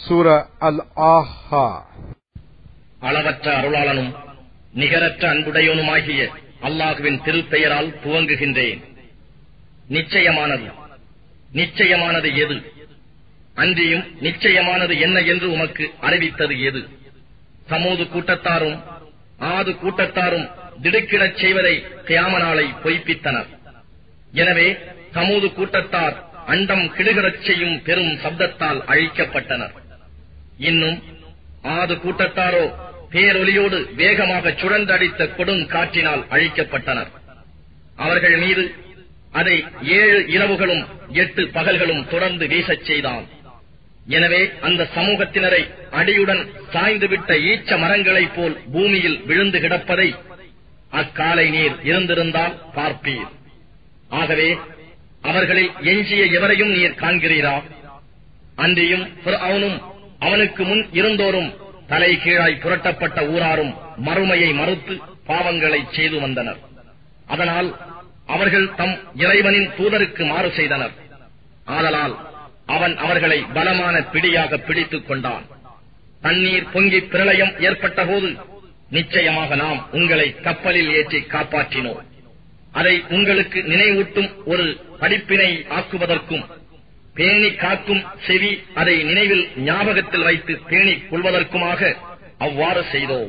சூர அல் ஆஹா அளவற்ற அருளாளனும் நிகரற்ற அன்புடையவனுமாகிய அல்லாஹுவின் திருப்பெயரால் துவங்குகின்றேன் நிச்சயமானது நிச்சயமானது எது அன்றியும் நிச்சயமானது என்ன என்று உமக்கு அறிவித்தது எது சமூது கூட்டத்தாரும் ஆது கூட்டத்தாரும் திடுக்கிடச் செய்வதை கியாம நாளை பொய்ப்பித்தனர் எனவே சமூது கூட்டத்தார் அண்டம் கிடுகிடச் செய்யும் பெரும் சப்தத்தால் அழிக்கப்பட்டனர் இன்னும் ஆது கூட்டத்தாரோ பேரொலியோடு வேகமாக சுழன்றடித்த கொடுங்காற்றினால் அழிக்கப்பட்டனர் அவர்கள் மீது அதை ஏழு இரவுகளும் எட்டு பகல்களும் தொடர்ந்து வீசச் செய்தான் எனவே அந்த சமூகத்தினரை அடியுடன் சாய்ந்துவிட்ட ஈச்ச மரங்களைப் போல் பூமியில் விழுந்து கிடப்பதை அக்காலை நீர் இருந்திருந்தால் பார்ப்பீர் ஆகவே அவர்களில் எஞ்சிய எவரையும் நீர் காண்கிறீரா அன்றியும் அவனும் அவனுக்கு முன் இருந்தோரும் தலை கீழாய் புரட்டப்பட்ட ஊராரும் மறுமையை மறுத்து பாவங்களை செய்து வந்தனர் அதனால் அவர்கள் தம் இறைவனின் தூதருக்கு மாறு செய்தனர் ஆதலால் அவன் அவர்களை பலமான பிடியாக பிடித்துக் கொண்டான் தண்ணீர் பொங்கி பிரளயம் ஏற்பட்ட போது நிச்சயமாக நாம் உங்களை கப்பலில் ஏற்றி காப்பாற்றினோம் அதை உங்களுக்கு நினைவூட்டும் ஒரு படிப்பினை ஆக்குவதற்கும் பேணி காக்கும் செவி அதை நினைவில் ஞாபகத்தில் வைத்து பேணிக் கொள்வதற்குமாக அவ்வாறு செய்தோம்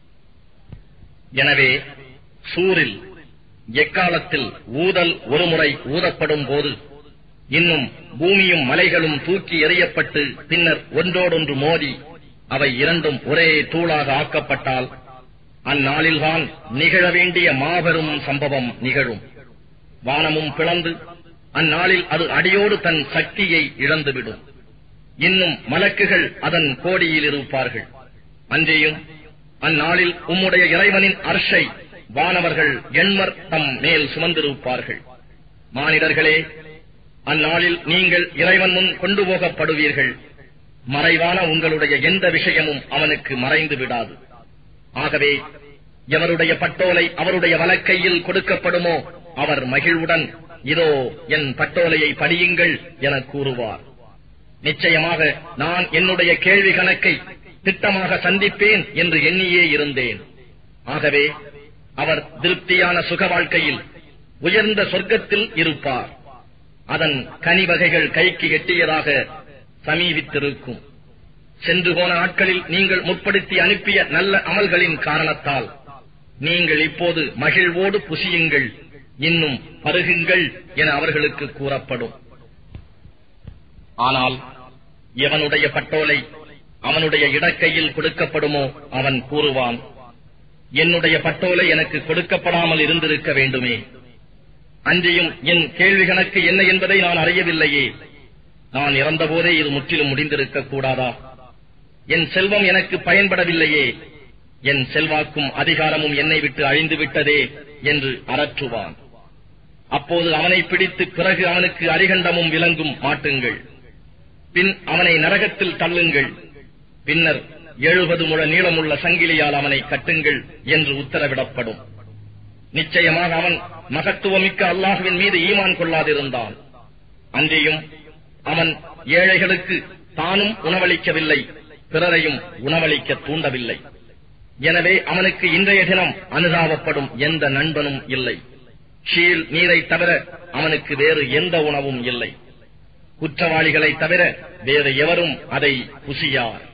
எனவே சூரில் எக்காலத்தில் ஊதல் ஒருமுறை ஊதப்படும் போது இன்னும் பூமியும் மலைகளும் தூக்கி எறியப்பட்டு பின்னர் ஒன்றோடொன்று மோதி அவை இரண்டும் ஒரே தூளாக ஆக்கப்பட்டால் அந்நாளில்தான் நிகழ வேண்டிய மாபெரும் சம்பவம் நிகழும் வானமும் பிளந்து அந்நாளில் அது அடியோடு தன் சக்தியை இழந்துவிடும் இன்னும் மலக்குகள் அதன் கோடியில் இருப்பார்கள் அன்றையும் அந்நாளில் உம்முடைய இறைவனின் அர்ஷை வானவர்கள் எண்மர் தம் மேல் சுமந்திருப்பார்கள் மானிடர்களே அந்நாளில் நீங்கள் இறைவன் முன் கொண்டு போகப்படுவீர்கள் மறைவான உங்களுடைய எந்த விஷயமும் அவனுக்கு மறைந்து விடாது ஆகவே எவருடைய பட்டோலை அவருடைய வலக்கையில் கொடுக்கப்படுமோ அவர் மகிழ்வுடன் இதோ என் பட்டோலையை படியுங்கள் என கூறுவார் நிச்சயமாக நான் என்னுடைய கேள்வி கணக்கை திட்டமாக சந்திப்பேன் என்று எண்ணியே இருந்தேன் ஆகவே அவர் திருப்தியான சுக வாழ்க்கையில் உயர்ந்த சொர்க்கத்தில் இருப்பார் அதன் கனி வகைகள் கைக்கு எட்டியதாக சமீபித்திருக்கும் சென்று போன நாட்களில் நீங்கள் முற்படுத்தி அனுப்பிய நல்ல அமல்களின் காரணத்தால் நீங்கள் இப்போது மகிழ்வோடு புசியுங்கள் இன்னும் பருகுங்கள் என அவர்களுக்கு கூறப்படும் ஆனால் எவனுடைய பட்டோலை அவனுடைய இடக்கையில் கொடுக்கப்படுமோ அவன் கூறுவான் என்னுடைய பட்டோலை எனக்கு கொடுக்கப்படாமல் இருந்திருக்க வேண்டுமே அன்றியும் என் கேள்வி கணக்கு என்ன என்பதை நான் அறியவில்லையே நான் இறந்தபோதே இது முற்றிலும் முடிந்திருக்க கூடாதா என் செல்வம் எனக்கு பயன்படவில்லையே என் செல்வாக்கும் அதிகாரமும் என்னை விட்டு அழிந்து விட்டதே என்று அரற்றுவான் அப்போது அவனை பிடித்து பிறகு அவனுக்கு அரிகண்டமும் விலங்கும் மாட்டுங்கள் பின் அவனை நரகத்தில் தள்ளுங்கள் பின்னர் எழுபது முழ நீளமுள்ள சங்கிலியால் அவனை கட்டுங்கள் என்று உத்தரவிடப்படும் நிச்சயமாக அவன் மகத்துவமிக்க அல்லாஹுவின் மீது ஈமான் கொள்ளாதிருந்தான் அன்றியும் அவன் ஏழைகளுக்கு தானும் உணவளிக்கவில்லை பிறரையும் உணவளிக்க தூண்டவில்லை எனவே அவனுக்கு இன்றைய தினம் அனுதாபப்படும் எந்த நண்பனும் இல்லை ஷீல் நீரை தவிர அவனுக்கு வேறு எந்த உணவும் இல்லை குற்றவாளிகளை தவிர வேறு எவரும் அதை புசியார்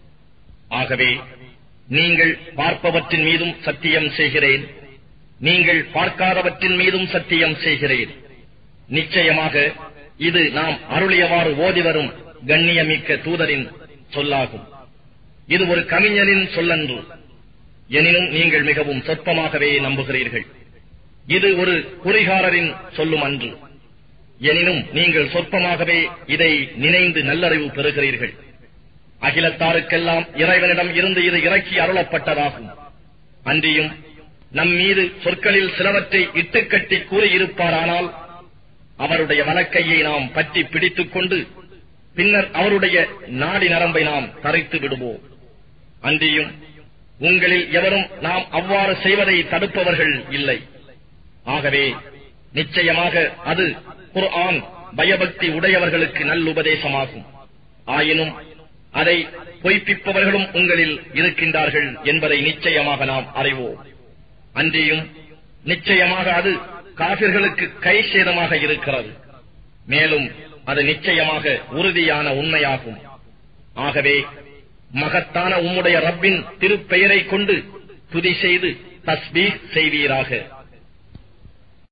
ஆகவே நீங்கள் பார்ப்பவற்றின் மீதும் சத்தியம் செய்கிறேன் நீங்கள் பார்க்காதவற்றின் மீதும் சத்தியம் செய்கிறேன் நிச்சயமாக இது நாம் அருளியவாறு ஓதி வரும் கண்ணியமிக்க தூதரின் சொல்லாகும் இது ஒரு கவிஞரின் சொல்லன்று எனினும் நீங்கள் மிகவும் சொற்பமாகவே நம்புகிறீர்கள் இது ஒரு குறிகாரரின் சொல்லும் அன்று எனினும் நீங்கள் சொற்பமாகவே இதை நினைந்து நல்லறிவு பெறுகிறீர்கள் அகிலத்தாருக்கெல்லாம் இறைவனிடம் இருந்து இது இறக்கி அருளப்பட்டதாகும் அன்றியும் நம் மீது சொற்களில் சிலவற்றை இட்டுக்கட்டி கூறியிருப்பாரானால் அவருடைய வலக்கையை நாம் பற்றி பிடித்துக் கொண்டு பின்னர் அவருடைய நாடி நரம்பை நாம் தரைத்து விடுவோம் அன்றியும் உங்களில் எவரும் நாம் அவ்வாறு செய்வதை தடுப்பவர்கள் இல்லை ஆகவே நிச்சயமாக அது குர்ஆன் பயபக்தி உடையவர்களுக்கு நல்லுபதேசமாகும் ஆயினும் அதை பொய்ப்பிப்பவர்களும் உங்களில் இருக்கின்றார்கள் என்பதை நிச்சயமாக நாம் அறிவோம் அன்றியும் நிச்சயமாக அது காபிர்களுக்கு கை சேதமாக இருக்கிறது மேலும் அது நிச்சயமாக உறுதியான உண்மையாகும் ஆகவே மகத்தான உம்முடைய ரப்பின் திருப்பெயரை கொண்டு துதி செய்து தஸ்பீக் செய்வீராக